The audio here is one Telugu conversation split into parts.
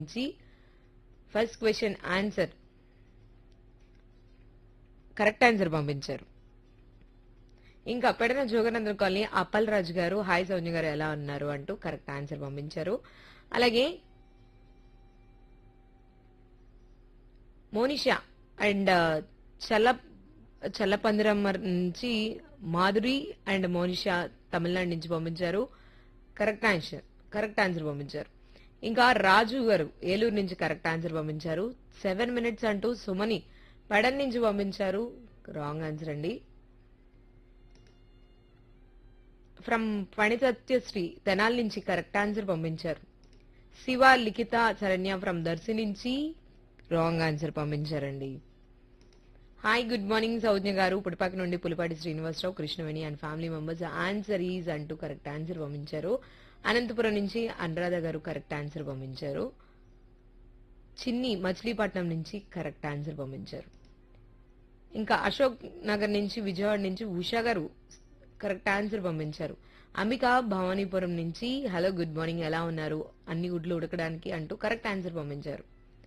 నుంచి first question answer correct answer పంపించారు ఇంకా పెడన జోగనందన్ కాలనీ అప్పల్ రాజు గారు హాయ్ సౌజన్య గారు ఎలా ఉన్నారు అంటూ కరెక్ట్ ఆన్సర్ పంపించారు అలాగే మోనిషా అండ్ చల్ల చల్లపందిరం నుంచి మాధురి అండ్ మోనిషా తమిళనాడు నుంచి పంపించారు కరెక్ట్ ఆన్సర్ కరెక్ట్ ఆన్సర్ పంపించారు ఇంకా రాజు గారు ఏలూరు నుంచి కరెక్ట్ ఆన్సర్ పంపించారు సెవెన్ మినిట్స్ అంటూ సుమని పెడన్ నుంచి పంపించారు రాంగ్ ఆన్సర్ అండి ఫ్రమ్ పణిసత్యశ్రీ తెనాలి నుంచి కరెక్ట్ ఆన్సర్ పంపించారు శివ లిఖిత శరణ్య ఫ్రమ్ దర్శి నుంచి రాంగ్ ఆన్సర్ పంపించారండి హాయ్ గుడ్ మార్నింగ్ సౌజ్ఞ గారు పుడిపాక నుండి Pulipati Srinivasarao Krishnaveni and family members answer is అంటూ కరెక్ట్ ఆన్సర్ పంపించారు అనంతపురం నుంచి అనురాధ గారు కరెక్ట్ ఆన్సర్ పంపించారు చిన్ని మచిలీపట్నం నుంచి కరెక్ట్ ఆన్సర్ పంపించారు ఇంకా అశోక్ నగర్ నుంచి విజయవాడ నుంచి ఉషా గారు కరెక్ట్ ఆన్సర్ పంపించారు అంబిక భవానీపురం నుంచి హలో గుడ్ మార్నింగ్ ఎలా ఉన్నారు అన్ని గుడ్లు ఉడకడానికి అంటూ కరెక్ట్ ఆన్సర్ పంపించారు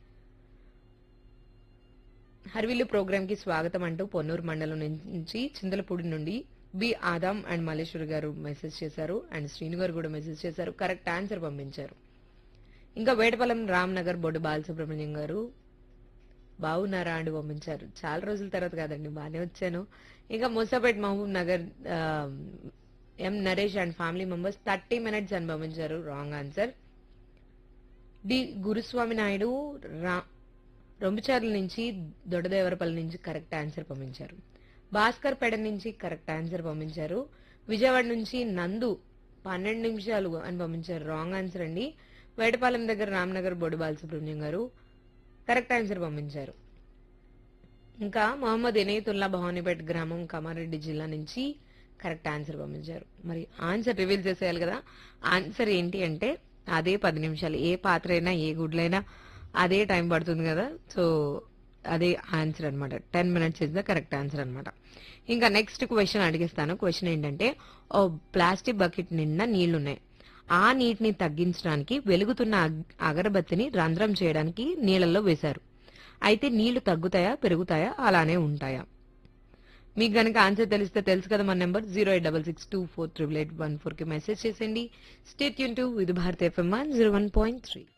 హర్విల్లు ప్రోగ్రామ్ కి స్వాగతం అంటూ పొన్నూరు మండలం నుంచి చింతలపూడి నుండి బి ఆదాం అండ్ మల్లేశ్వర్ గారు మెసేజ్ చేశారు అండ్ శ్రీను గారు కూడా మెసేజ్ చేశారు కరెక్ట్ ఆన్సర్ పంపించారు ఇంకా వేటపాలెం రామ్నగర్ బొడ్డు బాలసుబ్రహ్మణ్యం గారు బాగున్నారా అండి పంపించారు చాలా రోజుల తర్వాత కాదండి బాగానే వచ్చాను ఇంకా ముసాపేట్ మహబూబ్ నగర్ ఆ, M Naresh and family members thirty minutes అని పంపించారు wrong answer D Guruswamy Naidu రా రొంబుచార్ల నుంచి దొడదేవరపల్లి నుంచి కరెక్ట్ ఆన్సర్ పంపించారు భాస్కర్ పెడ నుంచి కరెక్ట్ ఆన్సర్ పంపించారు విజయవాడ నుంచి నందు పన్నెండు నిమిషాలు అని పంపించారు రాంగ్ ఆన్సర్ అండి వేటపాలెం దగ్గర రామ్నగర్ బొడి బాలసుబ్రహ్మణ్యం గారు కరెక్ట్ ఆన్సర్ పంపించారు ఇంకా మొహమ్మద్ ఎనయతుల్లా భవానీపేట గ్రామం కామారెడ్డి జిల్లా నుంచి కరెక్ట్ ఆన్సర్ పంపించారు మరి ఆన్సర్ రివీల్ చేసేయాలి కదా ఆన్సర్ ఏంటి అంటే అదే పది నిమిషాలు ఏ పాత్ర అయినా ఏ గుడ్లైనా అదే టైం పడుతుంది కదా సో అదే ఆన్సర్ అన్నమాట ten minutes is the correct answer అన్నమాట ఇంకా నెక్స్ట్ క్వశ్చన్ అడిగిస్తాను క్వశ్చన్ ఏంటంటే ఓ ప్లాస్టిక్ బకెట్ నిండా నీళ్లున్నాయి ఆ నీటిని తగ్గించడానికి వెలుగుతున్న అగ్- అగరబత్తిని రంధ్రం చేయడానికి నీళ్ళల్లో వేశారు అయితే నీళ్లు తగ్గుతాయా పెరుగుతాయా అలానే ఉంటాయా మీకు గనక ఆన్సర్ తెలిస్తే తెలుసు కదా మన number zero eight double six two four triple eight one four కి మెసేజ్ చేసేయండి స్టేట్ యూన్ to Vividh Bharat FM one zero one point three